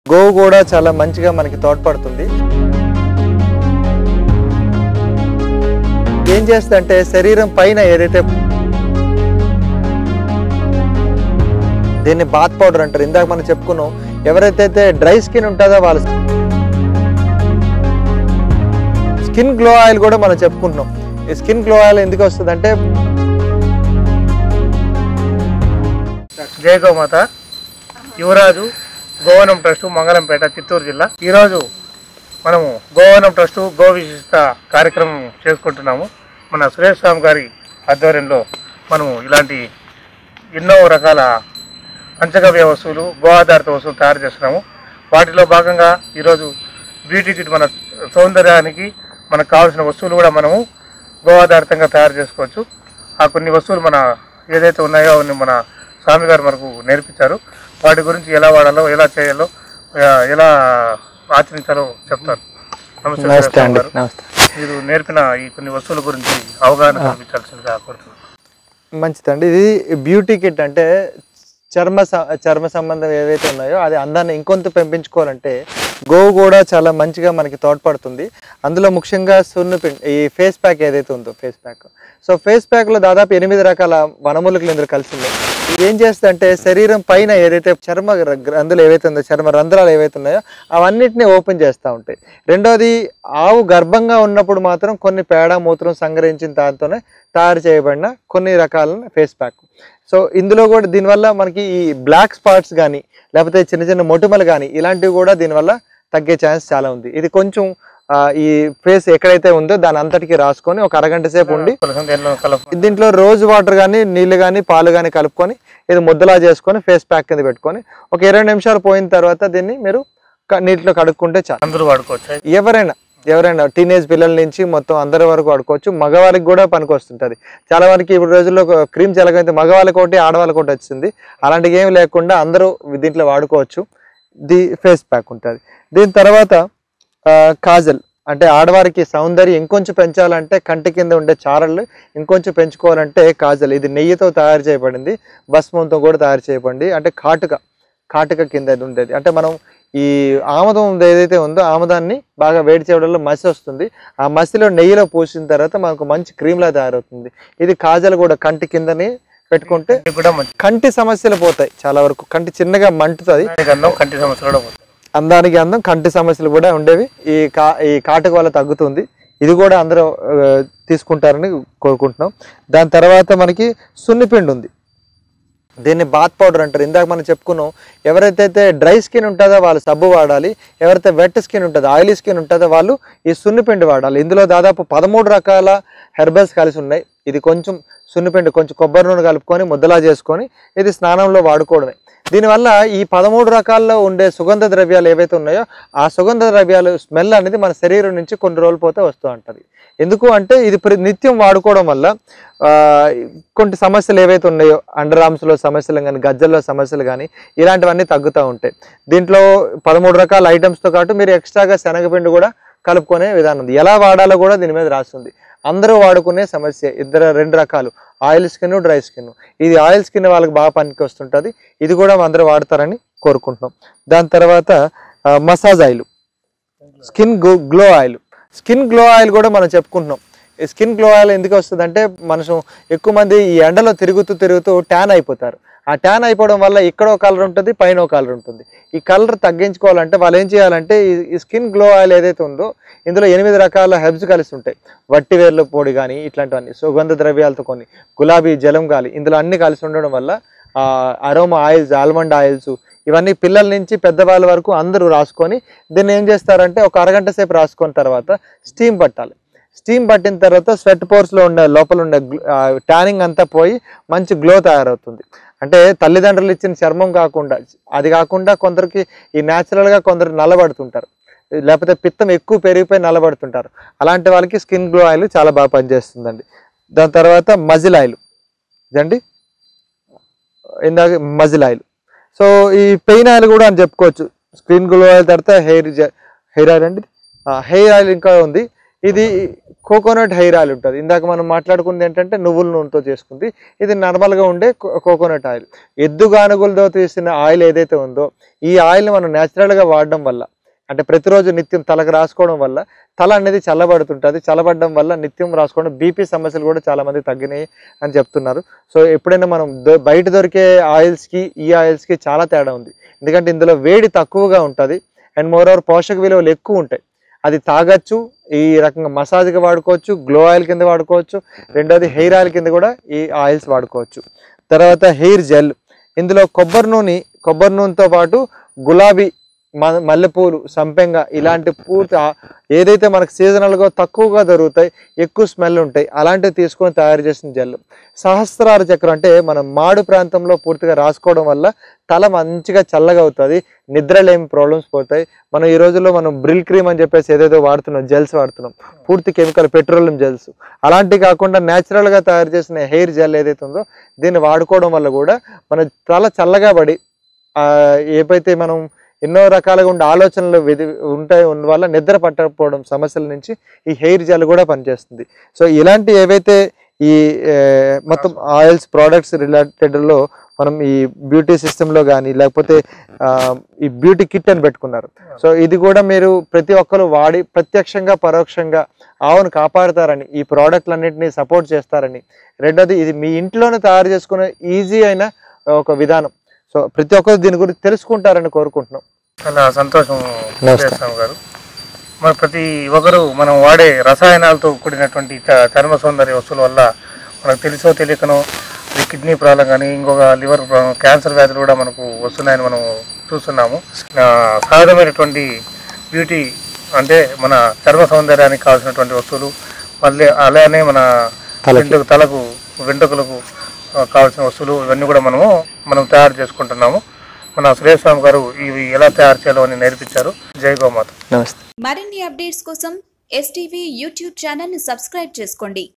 గోవు కూడా చాలా మంచిగా మనకి తోడ్పడుతుంది ఏం చేస్తుందంటే శరీరం పైన ఏదైతే దీన్ని బాత్ పౌడర్ అంటారు ఇందాక మనం చెప్పుకున్నాం ఎవరైతే డ్రై స్కిన్ ఉంటుందో వాళ్ళ స్కిన్ గ్లో ఆయిల్ కూడా మనం చెప్పుకుంటున్నాం ఈ స్కిన్ గ్లో ఆయిల్ ఎందుకు వస్తుంది అంటే జయ గోమాత యువరాజు గోవనం ట్రస్ట్ మంగళంపేట చిత్తూరు జిల్లా ఈరోజు మనము గోవనం ట్రస్ట్ గో విశిష్ట కార్యక్రమం చేసుకుంటున్నాము మన సురేష్ స్వామి గారి ఆధ్వర్యంలో మనము ఇలాంటి ఎన్నో రకాల పంచగవ్య వస్తువులు గో ఆధారిత వస్తువులు తయారు చేస్తున్నాము వాటిలో భాగంగా ఈరోజు బ్యూటీ కిట్ మన సౌందర్యానికి మనకు కావాల్సిన వస్తువులు కూడా మనము గో ఆధారితంగా తయారు చేసుకోవచ్చు ఆ కొన్ని వస్తువులు మన ఏదైతే ఉన్నాయో అవన్నీ మన స్వామి గారు మనకు నేర్పించారు వాటి గురించి ఎలా వాడాలో ఎలా చేయాలో ఆ, ఎలా ఆచరించాలో చెప్తారు నమస్తే నమస్తే స్వామి అండి గారు. నమస్తే మీరు నేర్పిన ఈ కొన్ని వస్తువుల గురించి అవగాహన కల్పించాల్సిందిగా కోరుతున్నాను మంచిదండి ఇది బ్యూటీ కిట్ అంటే చర్మ స- చర్మ సంబంధం ఏవైతే ఉన్నాయో అది అందాన్ని ఇంకొంత పెంపించుకోవాలంటే గోవు కూడా చాలా మంచిగా మనకి తోడ్పడుతుంది అందులో ముఖ్యంగా సున్ను పిండి ఈ ఫేస్ ప్యాక్ ఏదైతే ఉందో ఫేస్ ప్యాక్ సో ఫేస్ ప్యాక్లో దాదాపు ఎనిమిది రకాల వనమూలికలు ఇందులో కలిసి ఉన్నాయి ఇది ఏం చేస్తుందంటే శరీరం పైన ఏదైతే చర్మ గ్ర- గ్రంథులు ఏవైతే ఉందో చర్మ రంధ్రాలు ఏవైతే ఉన్నాయో అవన్నిటిని ఓపెన్ చేస్తూ ఉంటాయి రెండోది ఆవు గర్భంగా ఉన్నప్పుడు మాత్రం కొన్ని పేడ మూత్రం సంగ్రహించిన దాంతోనే తయారు చేయబడిన కొన్ని రకాల ఫేస్ ప్యాక్ సో ఇందులో కూడా దీనివల్ల మనకి ఈ బ్లాక్ స్పాట్స్ కానీ లేకపోతే చిన్న చిన్న మొటిమలు కానీ ఇలాంటివి కూడా దీనివల్ల తగ్గే ఛాన్స్ చాలా ఉంది ఇది కొంచెం ఆ, ఈ ఫేస్ ఎక్కడైతే ఉందో దాని అంతటికి రాసుకొని ఒక అరగంట సేపు ఉండి కొంచెం దీనిలో కలప దీంట్లో రోజ్ వాటర్ కానీ నీళ్ళు కానీ పాలు కానీ కలుపుకొని ఇది ముద్దలా చేసుకొని ఫేస్ ప్యాక్ కింద పెట్టుకొని ఒక ఇరవై నిమిషాలు పోయిన తర్వాత దీన్ని మీరు క- నీటిలో కడుక్కుంటే చాలు అందరూ వాడుకోవచ్చు ఎవరైనా ఎవరైనా టీనేజ్ పిల్లల నుంచి మొత్తం అందరి వరకు వాడుకోవచ్చు మగవాళ్ళకి కూడా పనికి వస్తుంటుంది చాలా వరకు ఇప్పుడు రోజుల్లో క్రీమ్ చల్లగైతే మగవాళ్ళకి ఒకటి ఆడవాళ్ళకి ఒకటి వచ్చింది అలాంటివి ఏమి లేకుండా అందరూ దీంట్లో వాడుకోవచ్చు ది ఫేస్ ప్యాక్ ఉంటుంది దీని తర్వాత ఆ, కాజల్ అంటే ఆడవారికి సౌందర్యం ఇంకొంచెం పెంచాలంటే కంటి కింద ఉండే చారలు ఇంకొంచెం పెంచుకోవాలంటే కాజల్ ఇది నెయ్యితో తయారు చేయబడింది భస్మంతో కూడా తయారు చేయబడింది అంటే కాటుక కాటుక కింద ఇది ఉండేది అంటే మనం ఈ ఆముదం ఏదైతే ఉందో ఆముదాన్ని బాగా వేడి చేయడంలో మసి వస్తుంది ఆ మసిలో నెయ్యిలో పూసిన తర్వాత మనకు మంచి క్రీమ్లా తయారవుతుంది ఇది కాజల్ కూడా కంటి కిందని పెట్టుకుంటే ఇది కూడా మంచి కంటి సమస్యలు పోతాయి చాలా వరకు కంటి చిన్నగా మంటుతుంది గంధం కంటి సమస్యలు కూడా పోతాయి అందానికి అందం కంటి సమస్యలు కూడా ఉండేవి ఈ కా ఈ కాటుక వల్ల తగ్గుతుంది ఇది కూడా అందరూ ఆ, తీసుకుంటారని కోరుకుంటున్నాం దాని తర్వాత మనకి సున్నిపిండి ఉంది దీన్ని బాత్ పౌడర్ అంటారు ఇందాక మనం చెప్పుకున్నాం ఎవరైతే డ్రై స్కిన్ ఉంటుందో వాళ్ళు సబ్బు వాడాలి ఎవరైతే వెట్ స్కిన్ ఉంటుందో ఆయిలీ స్కిన్ ఉంటుందో వాళ్ళు ఈ సున్నిపిండి వాడాలి ఇందులో దాదాపు పదమూడు రకాల హెర్బల్స్ కలిసి ఉన్నాయి ఇది కొంచెం సున్నిపిండి కొంచెం కొబ్బరి నూనె కలుపుకొని ముద్దలా చేసుకొని ఇది స్నానంలో వాడుకోవడమే దీనివల్ల ఈ పదమూడు రకాల్లో ఉండే సుగంధ ద్రవ్యాలు ఏవైతే ఉన్నాయో ఆ సుగంధ ద్రవ్యాలు స్మెల్ అనేది మన శరీరం నుంచి కొన్ని రోజులు పోతే వస్తూ ఉంటుంది ఎందుకు అంటే ఇది ప్ర- నిత్యం వాడుకోవడం వల్ల ఆ, కొన్ని సమస్యలు ఏవైతే ఉన్నాయో అండర్ ఆర్మ్స్లో సమస్యలు కానీ గజ్జల్లో సమస్యలు కానీ ఇలాంటివన్నీ తగ్గుతూ ఉంటాయి దీంట్లో పదమూడు రకాల ఐటమ్స్తో పాటు మీరు ఎక్స్ట్రాగా శనగపిండి కూడా కలుపుకునే విధానం ఉంది ఎలా వాడాలో కూడా దీని మీద రాస్తుంది అందరూ వాడుకునే సమస్య ఇద్దరు రెండు రకాలు ఆయిల్ స్కిన్ డ్రై స్కిన్ ఇది ఆయిల్ స్కిన్ వాళ్ళకి బాగా పనికి వస్తుంటుంది ఇది కూడా అందరూ వాడతారని కోరుకుంటున్నాం దాని తర్వాత ఆ, massage oil skin glow oil skin glow oil కూడా మనం చెప్పుకుంటున్నాం ఈ స్కిన్ గ్లో ఆయిల్ ఎందుకు వస్తుంది అంటే మనసు ఎక్కువ మంది ఈ ఎండలో తిరుగుతూ తిరుగుతూ ట్యాన్ అయిపోతారు ఆ ట్యాన్ అయిపోవడం వల్ల ఇక్కడ ఒక కలర్ ఉంటుంది పైన ఒక కలర్ ఉంటుంది ఈ కలర్ తగ్గించుకోవాలంటే వాళ్ళు ఏం చేయాలంటే ఈ- ఈ స్కిన్ గ్లో ఆయిల్ ఏదైతే ఉందో ఇందులో ఎనిమిది రకాల హెర్బ్స్ కలిసి ఉంటాయి వట్టి వేర్ల పొడి కానీ ఇట్లాంటివన్నీ సుగంధ ద్రవ్యాలతో కొన్ని గులాబీ జలం గాలి ఇందులో అన్ని కలిసి ఉండడం వల్ల అరోమా ఆయిల్స్ ఆల్మండ్ ఆయిల్స్ ఇవన్నీ పిల్లల నుంచి పెద్దవాళ్ళ వరకు అందరూ రాసుకొని దీన్ని ఏం చేస్తారంటే ఒక అరగంట సేపు రాసుకున్న తర్వాత స్టీమ్ పట్టాలి స్టీమ్ పట్టిన తర్వాత స్వెట్ పోర్స్లో ఉండే లోపల ఉండే ట్యానింగ్ అంతా పోయి మంచి గ్లో తయారవుతుంది అంటే తల్లిదండ్రులు ఇచ్చిన చర్మం కాకుండా అది కాకుండా కొందరికి ఈ న్యాచురల్గా కొందరు నల్లబడుతుంటారు లేకపోతే పిత్తం ఎక్కువ పెరిగిపోయి నల్లబడుతుంటారు అలాంటి వాళ్ళకి స్కిన్ గ్లో ఆయిల్ చాలా బాగా పనిచేస్తుందండి దాని తర్వాత మజిల్ ఆయిల్ ఇదండి ఇందాక మజిల్ ఆయిల్ సో ఈ పెయిన్ ఆయిల్ కూడా అని చెప్పుకోవచ్చు స్కిన్ గ్లో ఆయిల్ తర్వాత హెయిర్ హెయిర్ ఆయిల్ అండి హెయిర్ ఆయిల్ ఇంకా ఉంది ఇది కోకోనట్ హెయిర్ ఆయిల్ ఉంటుంది ఇందాక మనం మాట్లాడుకుంది ఏంటంటే నువ్వుల నూనెతో చేసుకుంది ఇది నార్మల్గా ఉండే కో- కోకోనట్ ఆయిల్ ఎద్దు గానుగులతో తీసిన ఆయిల్ ఏదైతే ఉందో ఈ ఆయిల్ని మనం న్యాచురల్గా వాడడం వల్ల అంటే ప్రతిరోజు నిత్యం తలకు రాసుకోవడం వల్ల తల అనేది చల్లబడుతుంటుంది చల్లబడడం వల్ల నిత్యం రాసుకోవడం బీపీ సమస్యలు కూడా చాలా మంది తగ్గినాయి అని చెప్తున్నారు సో ఎప్పుడైనా మనం దొ- బయట దొరికే ఆయిల్స్కి ఈ ఆయిల్స్కి చాలా తేడా ఉంది ఎందుకంటే ఇందులో వేడి తక్కువగా ఉంటుంది అండ్ మోర్ ఓవర్ పోషక విలువలు ఎక్కువ ఉంటాయి అది తాగొచ్చు ఈ రకంగా మసాజ్గా వాడుకోవచ్చు గ్లో ఆయిల్ కింద వాడుకోవచ్చు రెండోది హెయిర్ ఆయిల్ కింద కూడా ఈ ఆయిల్స్ వాడుకోవచ్చు తర్వాత హెయిర్ జెల్ ఇందులో కొబ్బరి నూనె కొబ్బరి నూనెతో పాటు గులాబీ మ మల్లెపూలు సంపెంగ ఇలాంటి పూర్తి ఆ- ఏదైతే మనకు సీజనల్గా తక్కువగా దొరుకుతాయి ఎక్కువ స్మెల్ ఉంటాయి అలాంటివి తీసుకొని తయారు చేసిన జెల్ సహస్రార చక్రం అంటే మనం మాడు ప్రాంతంలో పూర్తిగా రాసుకోవడం వల్ల తల మంచిగా చల్లగా అవుతుంది నిద్రలేమి ప్రాబ్లమ్స్ పోతాయి మనం ఈ రోజుల్లో మనం బ్రిల్ క్రీమ్ అని చెప్పేసి ఏదేదో వాడుతున్నాం జెల్స్ వాడుతున్నాం పూర్తి కెమికల్ పెట్రోలియం జెల్స్ అలాంటివి కాకుండా న్యాచురల్గా తయారు చేసిన హెయిర్ జెల్ ఏదైతే ఉందో దీన్ని వాడుకోవడం వల్ల కూడా మన తల చల్లగా పడి ఆ, ఏవైతే మనం ఎన్నో రకాలుగా ఉండే ఆలోచనలు విధి ఉంటాయి ఉన్న వల్ల నిద్ర పట్టకపోవడం సమస్యల నుంచి ఈ హెయిర్ జెల్ కూడా పనిచేస్తుంది సో ఇలాంటి ఏవైతే ఈ ఏ, మొత్తం ఆయిల్స్ ప్రోడక్ట్స్ రిలేటెడ్లో మనం ఈ బ్యూటీ సిస్టంలో కానీ లేకపోతే ఆ, ఈ బ్యూటీ కిట్ అని పెట్టుకున్నారు సో ఇది కూడా మీరు ప్రతి ఒక్కరు వాడి ప్రత్యక్షంగా పరోక్షంగా ఆవును కాపాడుతారని ఈ ప్రోడక్ట్లన్నింటినీ సపోర్ట్ చేస్తారని రెండోది ఇది మీ ఇంట్లోనే తయారు చేసుకునే ఈజీ అయిన ఒక విధానం సో ప్రతి ఒక్కరు దీని గురించి తెలుసుకుంటారని కోరుకుంటున్నాం చాలా సంతోషం నమస్కారం. చేస్తాం గారు మరి ప్రతి ఒక్కరు మనం వాడే రసాయనాలతో కూడినటువంటి చ- చర్మ సౌందర్య వస్తువుల వల్ల మనకు తెలుసో తెలియకనో ఈ కిడ్నీ ప్రాబ్లం కానీ ఇంకొక లివర్ ప్రాబ్లం క్యాన్సర్ వ్యాధులు కూడా మనకు వస్తున్నాయని మనం చూస్తున్నాము ఆ, సహజమైనటువంటి బ్యూటీ అంటే మన చర్మ సౌందర్యానికి కావాల్సినటువంటి వస్తువులు మళ్ళీ అలానే మన తలకి. వెంట్రుక తలకు వెంట్రుకలకు ఆ, కావాల్సిన వస్తువులు ఇవన్నీ కూడా మనము మనం తయారు చేసుకుంటున్నాము మన సురేష్ స్వామి గారు ఇవి ఎలా తయారు చేయాలో అని నేర్పించారు జై గోమాత నమస్తే మరిన్ని అప్డేట్స్ కోసం ఎస్టీవీ యూట్యూబ్ ఛానల్ని సబ్స్క్రైబ్ చేసుకోండి